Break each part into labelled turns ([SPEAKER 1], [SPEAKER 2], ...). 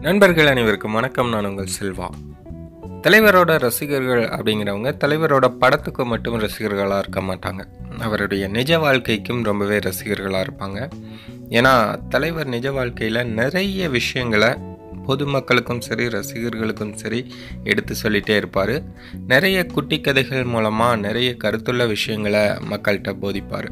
[SPEAKER 1] நண்பர்கள் அனைவருக்கும் வணக்கம் நான் உங்கள் செல்வா தலைவரோட ரசிகர்கள் அப்படிங்கிறவங்க தலைவரோட படத்துக்கு மட்டும் ரசிகர்களாக இருக்க மாட்டாங்க அவருடைய நிஜ வாழ்க்கைக்கும் ரொம்பவே ரசிகர்களாக இருப்பாங்க ஏன்னா தலைவர் நிஜ வாழ்க்கையில் நிறைய விஷயங்களை பொதுமக்களுக்கும் சரி ரசிகர்களுக்கும் சரி எடுத்து சொல்லிகிட்டே இருப்பார் நிறைய குட்டி கதைகள் மூலமாக நிறைய கருத்துள்ள விஷயங்களை மக்கள்கிட்ட போதிப்பார்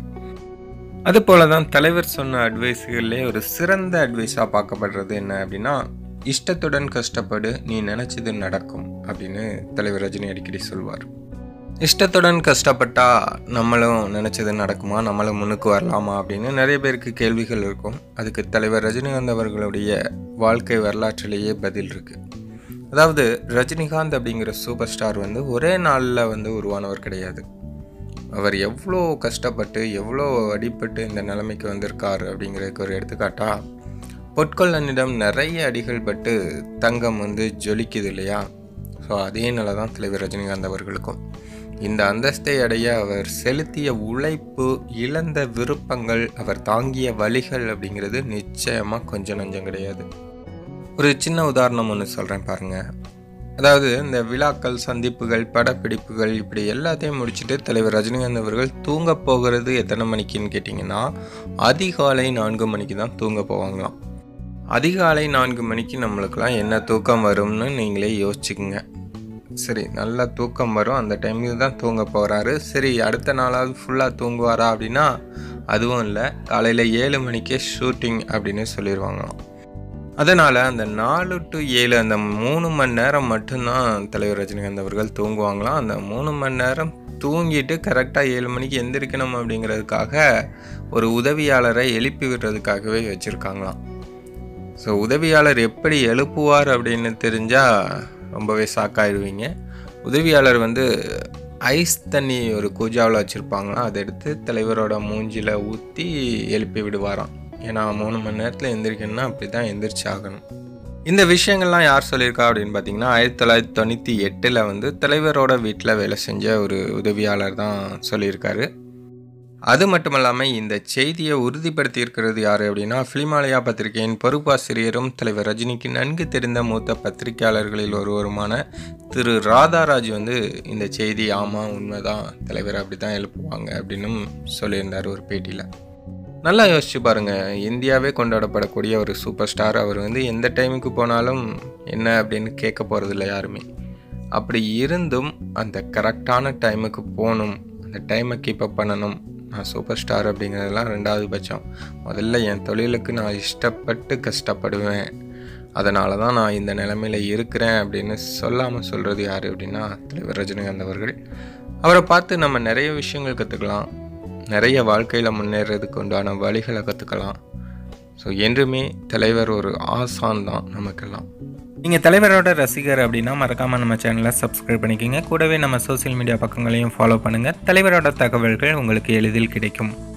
[SPEAKER 1] அதுபோல தான் தலைவர் சொன்ன அட்வைஸுகளிலே ஒரு சிறந்த அட்வைஸாக பார்க்கப்படுறது என்ன அப்படின்னா இஷ்டத்துடன் கஷ்டப்படு நீ நினச்சது நடக்கும் அப்படின்னு தலைவர் ரஜினி அடிக்கடி சொல்வார் இஷ்டத்துடன் கஷ்டப்பட்டா நம்மளும் நினச்சது நடக்குமா நம்மளும் முன்னுக்கு வரலாமா அப்படின்னு நிறைய பேருக்கு கேள்விகள் இருக்கும் அதுக்கு தலைவர் ரஜினிகாந்த் அவர்களுடைய வாழ்க்கை வரலாற்றிலேயே பதில் இருக்குது அதாவது ரஜினிகாந்த் அப்படிங்கிற சூப்பர் ஸ்டார் வந்து ஒரே நாளில் வந்து உருவானவர் கிடையாது அவர் எவ்வளோ கஷ்டப்பட்டு எவ்வளோ அடிபட்டு இந்த நிலைமைக்கு வந்திருக்கார் அப்படிங்கிறதுக்கு ஒரு எடுத்துக்காட்டா பொற்கொள்ளனிடம் நிறைய அடிகள் பட்டு தங்கம் வந்து ஜொலிக்குது இல்லையா ஸோ அதே நிலை தான் தலைவர் ரஜினிகாந்த் அவர்களுக்கும் இந்த அந்தஸ்தை அடைய அவர் செலுத்திய உழைப்பு இழந்த விருப்பங்கள் அவர் தாங்கிய வழிகள் அப்படிங்கிறது நிச்சயமாக கொஞ்சம் நஞ்சம் கிடையாது ஒரு சின்ன உதாரணம் ஒன்று சொல்கிறேன் பாருங்கள் அதாவது இந்த விழாக்கள் சந்திப்புகள் படப்பிடிப்புகள் இப்படி எல்லாத்தையும் முடிச்சுட்டு தலைவர் ரஜினிகாந்த் அவர்கள் தூங்க போகிறது எத்தனை மணிக்குன்னு கேட்டிங்கன்னா அதிகாலை நான்கு மணிக்கு தான் தூங்க போவாங்களாம் அதிகாலை நான்கு மணிக்கு நம்மளுக்கெல்லாம் என்ன தூக்கம் வரும்னு நீங்களே யோசிச்சுக்குங்க சரி நல்லா தூக்கம் வரும் அந்த டைமுக்கு தான் தூங்க போகிறாரு சரி அடுத்த நாளாவது ஃபுல்லாக தூங்குவாரா அப்படின்னா அதுவும் இல்லை காலையில் ஏழு மணிக்கே ஷூட்டிங் அப்படின்னு சொல்லிடுவாங்களாம் அதனால் அந்த நாலு டு ஏழு அந்த மூணு மணி நேரம் மட்டும்தான் தலைவர் ரஜினிகாந்த் அவர்கள் தூங்குவாங்களாம் அந்த மூணு மணி நேரம் தூங்கிட்டு கரெக்டாக ஏழு மணிக்கு எந்திரிக்கணும் அப்படிங்கிறதுக்காக ஒரு உதவியாளரை எழுப்பி விடுறதுக்காகவே வச்சுருக்காங்களாம் ஸோ உதவியாளர் எப்படி எழுப்புவார் அப்படின்னு தெரிஞ்சால் ரொம்பவே ஷாக்காயிருவீங்க உதவியாளர் வந்து ஐஸ் தண்ணி ஒரு கூஜாவில் வச்சுருப்பாங்களாம் அதை எடுத்து தலைவரோட மூஞ்சியில் ஊற்றி எழுப்பி விடுவாராம் ஏன்னா மூணு மணி நேரத்தில் எந்திரிக்கணும்னா அப்படி தான் எந்திரிச்சு ஆகணும் இந்த விஷயங்கள்லாம் யார் சொல்லியிருக்கா அப்படின்னு பார்த்தீங்கன்னா ஆயிரத்தி தொள்ளாயிரத்தி தொண்ணூற்றி எட்டில் வந்து தலைவரோட வீட்டில் வேலை செஞ்ச ஒரு உதவியாளர் தான் சொல்லியிருக்காரு அது மட்டும் இல்லாமல் இந்த செய்தியை உறுதிப்படுத்தி இருக்கிறது யார் அப்படின்னா ஃபிலிமாலயா பத்திரிகையின் பொறுப்பாசிரியரும் தலைவர் ரஜினிக்கு நன்கு தெரிந்த மூத்த பத்திரிகையாளர்களில் ஒருவருமான திரு ராதாராஜ் வந்து இந்த செய்தி ஆமாம் உண்மைதான் தலைவர் அப்படி தான் எழுப்புவாங்க அப்படின்னும் சொல்லியிருந்தார் ஒரு பேட்டியில் நல்லா யோசிச்சு பாருங்க இந்தியாவே கொண்டாடப்படக்கூடிய ஒரு சூப்பர் ஸ்டார் அவர் வந்து எந்த டைமுக்கு போனாலும் என்ன அப்படின்னு கேட்க போகிறதில்ல யாருமே அப்படி இருந்தும் அந்த கரெக்டான டைமுக்கு போகணும் அந்த டைமை கீப் அப் பண்ணணும் நான் சூப்பர் ஸ்டார் அப்படிங்கிறதெல்லாம் ரெண்டாவது பட்சம் முதல்ல என் தொழிலுக்கு நான் இஷ்டப்பட்டு கஷ்டப்படுவேன் அதனால தான் நான் இந்த நிலமையில் இருக்கிறேன் அப்படின்னு சொல்லாமல் சொல்கிறது யார் அப்படின்னா தலைவர் ரஜினிகாந்த் அவர்கள் அவரை பார்த்து நம்ம நிறைய விஷயங்கள் கற்றுக்கலாம் நிறைய வாழ்க்கையில் முன்னேறதுக்கு உண்டான வழிகளை கற்றுக்கலாம் ஸோ என்றுமே தலைவர் ஒரு ஆசான் தான் நமக்கெல்லாம்
[SPEAKER 2] நீங்கள் தலைவரோட ரசிகர் அப்படின்னா மறக்காமல் நம்ம சேனலை சப்ஸ்கிரைப் பண்ணிக்கோங்க கூடவே நம்ம சோஷியல் மீடியா பக்கங்களையும் ஃபாலோ பண்ணுங்கள் தலைவரோட தகவல்கள் உங்களுக்கு எளிதில் கிடைக்கும்